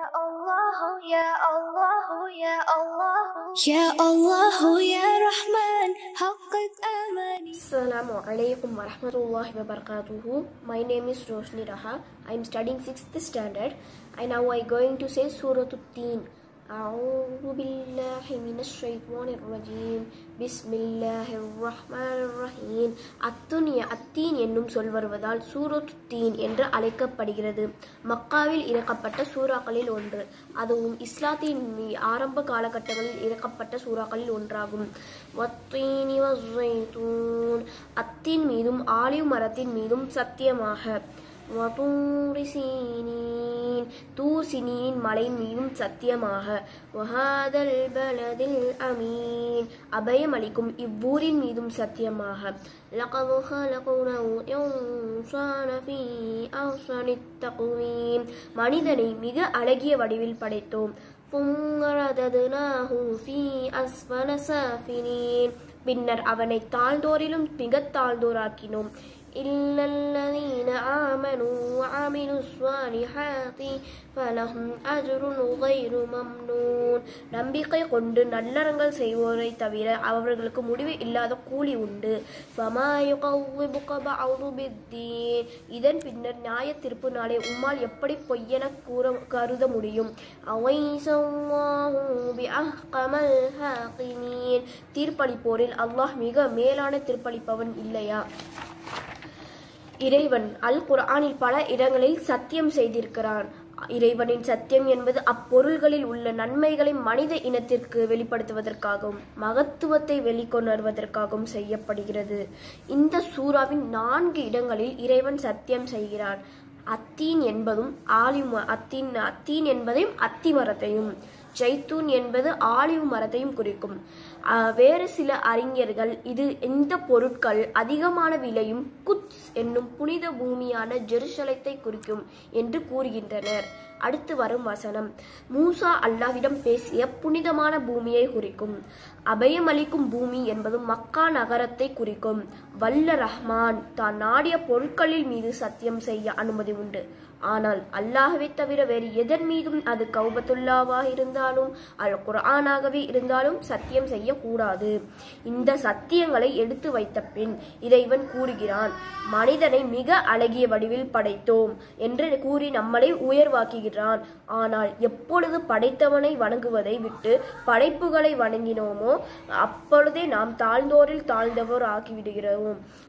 الله يا الله يا الله يا الله يا رحمن حقق آماني Assalamu alaikum wa rahmatullahi wa barakatuhu. My name is Roshni Raha. I am studying 6th standard and now I going to say Surah Teen. أعوذ بالله من الشيطان الرجيم بسم الله الرحمن الرحيم அத்துனிய அத்தீன் என்னும் சொல் வருவதால் சூரத் தீன் என்று அழைக்கப்படுகிறது மக்காவில் இறக்கப்பட்ட சூறாக்களில் ஒன்று அதுவும் இஸ்லாத்தின் மீ- ஆரம்ப காலகட்டங்களில் இறக்கப்பட்ட சூறாக்களில் ஒன்றாகும் வத்தீனி வஸ்ஸைத்தூன் அத்தின் மீதும் ஆலிவ் மரத்தின் மீதும் சத்தியமாக வதூரி சீனீன் தூர் சினியின் மலையின் மீதும் சத்தியமாக வஹாதல் பலதில் அமீன் அபயமளிக்கும் இவ்வூரின் மீதும் சத்தியமாக لقد خلقنا الإنسان في أحسن التقويم மனிதனை மிக அழகிய வடிவில் படைத்தோம் ثم رددناه في أسفل سافلين பின்னர் அவனை தாழ்ந்தோரிலும் மிகத் தாழ்ந்தோராக்கினோம் إلا الذين آمنوا وعملوا الصالحات فلهم أجر غير ممنون நம்பிக்கை கொண்டு நல்லறங்கள் செய்வோரை தவிர அவர்களுக்கு முடிவு இல்லாத கூலி உண்டு فما يقربك بعض بالدين இதன் பின்னர் நியாய திருப்பு நாளை உம்மால் எப்படி பொய்யென கூற கருத முடியும் أليس الله بأحكم الحاكمين தீர்ப்பளிப்போரில் அல்லாஹ் மிக மேலான தீர்ப்பளிப்பவன் இல்லையா இறைவன் அல் குர்ஆனில் பல இடங்களில் சத்தியம் செய்திருக்கிறான் இறைவனின் சத்தியம் என்பது அப்பொருள்களில் உள்ள நன்மைகளை மனித இனத்திற்கு வெளிப்படுத்துவதற்காகவும் மகத்துவத்தை வெளிக்கொணர்வதற்காகவும் செய்யப்படுகிறது இந்த சூறாவின் நான்கு இடங்களில் இறைவன் சத்தியம் செய்கிறான் அத்தீன் என்பதும் ஆலிம் அத்தீன் அத்தீன் என்பதையும் அத்தி மரத்தையும் ஜைத்தூன் என்பது ஆலிவ் மரத்தையும் குறிக்கும் ஆஹ் வேறு சில அறிஞர்கள் இது இந்த பொருட்கள் அதிகமான விலையும் குத்ஸ் என்னும் புனித பூமியான ஜெருசலத்தை குறிக்கும் என்று கூறுகின்றனர் அடுத்து வரும் வசனம் மூசா அல்லாஹ்விடம் பேசிய புனிதமான பூமியை குறிக்கும் அபயமளிக்கும் பூமி என்பது மக்கா நகரத்தை குறிக்கும் வல்ல ரஹ்மான் தான் நாடிய பொருட்களில் மீது சத்தியம் செய்ய அனுமதி உண்டு ஆனால் அல்லாஹ்வை தவிர வேறு எதன் மீதும் அது கௌபத்துல்லாவாக இருந்தாலும் அல் குர்ஆனாகவே இருந்தாலும் சத்தியம் செய்யக்கூடாது இந்த சத்தியங்களை எடுத்து வைத்த பின் இறைவன் கூறுகிறான் மனிதனை மிக அழகிய வடிவில் படைத்தோம் என்று கூறி நம்மளை உயர்வாக்குகிறான் ஆனால் எப்பொழுது படைத்தவனை வணங்குவதை விட்டு படைப்புகளை வணங்கினோமோ அப்பொழுதே நாம் தாழ்ந்தோரில் தாழ்ந்தவர் ஆக்கிவிடுகிறோம்